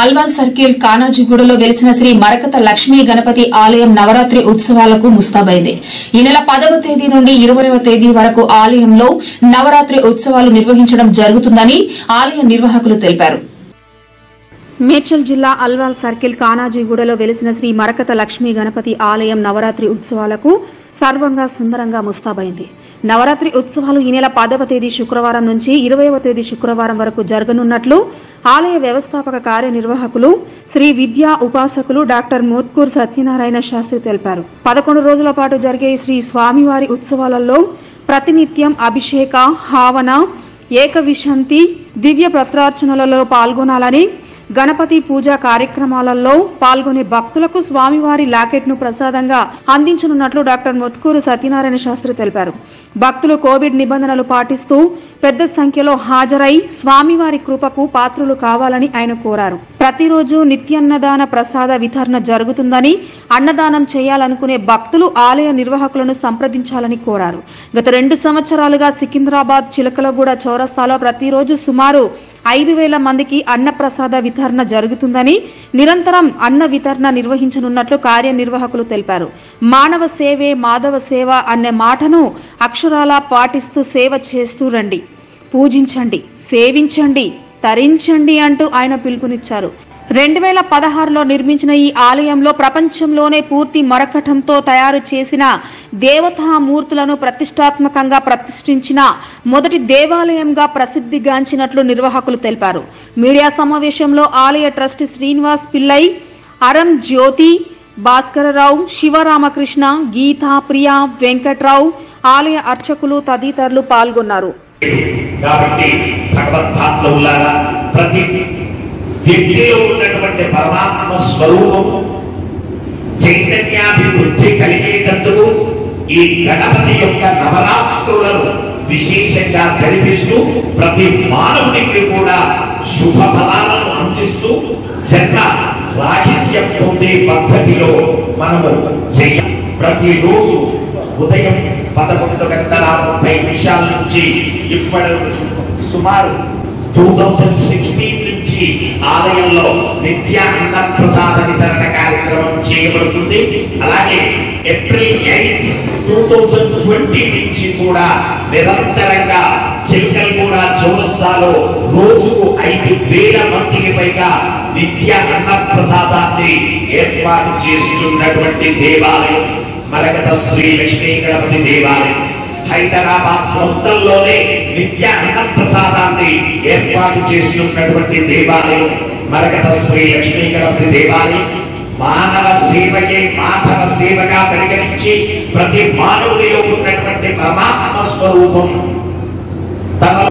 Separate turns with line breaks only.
Alwal circle కానాజీగూడలో వెలిసిన శ్రీ మరకత లక్ష్మీ గణపతి ఆలయం నవరాత్రి ఉత్సవాలకు ముస్తాబైంది ఈ నెల పదవ తేదీ నుండి ఇరవైవ తేదీ వరకు ఆలయంలో నవరాత్రి ఉత్సవాలు నిర్వహించడం జరుగుతుందని ఆలయ నిర్వాహకులు తెలిపారు
మేడ్చల్ జిల్లా అల్వాల్ సర్కిల్ కానాజీగూడలో వెలిసిన శ్రీ మరకత లక్ష్మీ గణపతి ఆలయం నవరాత్రి ఉత్సవాలకు సర్వంగా సుందరంగా ముస్తాబైంది నవరాత్రి ఉత్సవాలు ఈ నెల పదవ తేదీ శుక్రవారం నుంచి ఇరవైవ తేదీ శుక్రవారం వరకు జరగనున్నట్లు ఆలయ వ్యవస్థాపక కార్యనిర్వాహకులు శ్రీ విద్యా ఉపాసకులు డాక్టర్ మోత్కూర్ సత్యనారాయణ శాస్త్రి తెలిపారు పదకొండు రోజుల పాటు జరిగే ఈ శ్రీ స్వామివారి ఉత్సవాలలో ప్రతినిత్యం అభిషేక హావన ఏకవిశంతి దివ్య పత్రార్చనలలో పాల్గొనాలని గణపతి పూజా కార్యక్రమాలలో పాల్గొనే భక్తులకు స్వామివారి లాకెట్ ను ప్రసాదంగా అందించనున్నట్లు డాక్టర్ మొత్కూరు సత్యనారాయణ శాస్త్రి తెలిపారు భక్తులు కోవిడ్ నిబంధనలు పాటిస్తూ పెద్ద సంఖ్యలో హాజరై స్వామివారి కృపకు పాత్రులు కావాలని ఆయన కోరారు ప్రతిరోజు నిత్యాన్నదాన ప్రసాద వితరణ జరుగుతుందని అన్నదానం చేయాలనుకునే భక్తులు ఆలయ నిర్వాహకులను సంప్రదించాలని కోరారు గత రెండు సంవత్సరాలుగా సికింద్రాబాద్ చిలకలగూడ చౌరస్తాలో ప్రతిరోజు సుమారు ఐదు వేల మందికి అన్న ప్రసాద వితరణ జరుగుతుందని నిరంతరం అన్న వితరణ నిర్వహించనున్నట్లు కార్యనిర్వాహకులు తెలిపారు మానవ సేవే మాధవ సేవ అనే మాటను అక్షరాలా పాటిస్తూ సేవ చేస్తూ రండి పూజించండి సేవించండి తరించండి అంటూ ఆయన పిలుపునిచ్చారు రెండు వేల పదహారులో నిర్మించిన ఈ ఆలయంలో ప్రపంచంలోనే పూర్తి మరకటంతో తయారు చేసిన దేవతామూర్తులను ప్రతిష్టాత్మకంగా ప్రతిష్ఠించిన మొదటి దేవాలయంగా ప్రసిద్ధిగాంచినట్లు నిర్వాహకులు తెలిపారు మీడియా సమావేశంలో ఆలయ ట్రస్టీ శ్రీనివాస్ పిల్లై అరం జ్యోతి భాస్కరరావు శివరామకృష్ణ గీత ప్రియా వెంకట్రావు ఆలయ అర్చకులు తదితరులు పాల్గొన్నారు
కాబట్టి భగవద్భాత్మవులారా ప్రతి వ్యక్తిలో ఉన్నటువంటి పరమాత్మ స్వరూపం చైతన్యాభివృద్ధి కలిగేటందుకు ఈ గణపతి యొక్క నవరాత్రులను విశేషంగా జరిపిస్తూ ప్రతి మానవునికి కూడా శుభ ఫలాలను అందిస్తూ జన్మ రాహిత్యం పొందే పద్ధతిలో మనము చెయ్య ప్రతిరోజు ఉదయం పదకొండు గంటల ముప్పై నిమిషాల నుంచి ఇప్పటి సుమారు టూ థౌజండ్ సిక్స్టీన్ నుంచి ఆలయంలో నిత్య అన్న ప్రసాద వితరణ కార్యక్రమం చేయబడుతుంది అలాగే April eighth two thousand twenty నుంచి కూడా నిరంతరంగా చిలకల్గూడ చౌరస్తాలో రోజుకు ఐదు వేల మందికి పైగా నిత్య అన్న ప్రసాదాన్ని ఏర్పాటు చేస్తున్నటువంటి దేవాలయం మరగత శ్రీ లక్ష్మీ గణపతి దేవాలయం హైదరాబాద్ సొంతంలోనే నిత్య అన్న ప్రసాదాన్ని ఏర్పాటు చేస్తున్నటువంటి దేవాలయం మరగత శ్రీ లక్ష్మీ గణపతి దేవాలయం మానవ సేవయే మాధవ సేవగా పరిగణించి ప్రతి మానవుడిలో ఉన్నటువంటి పరమాత్మ స్వరూపం తన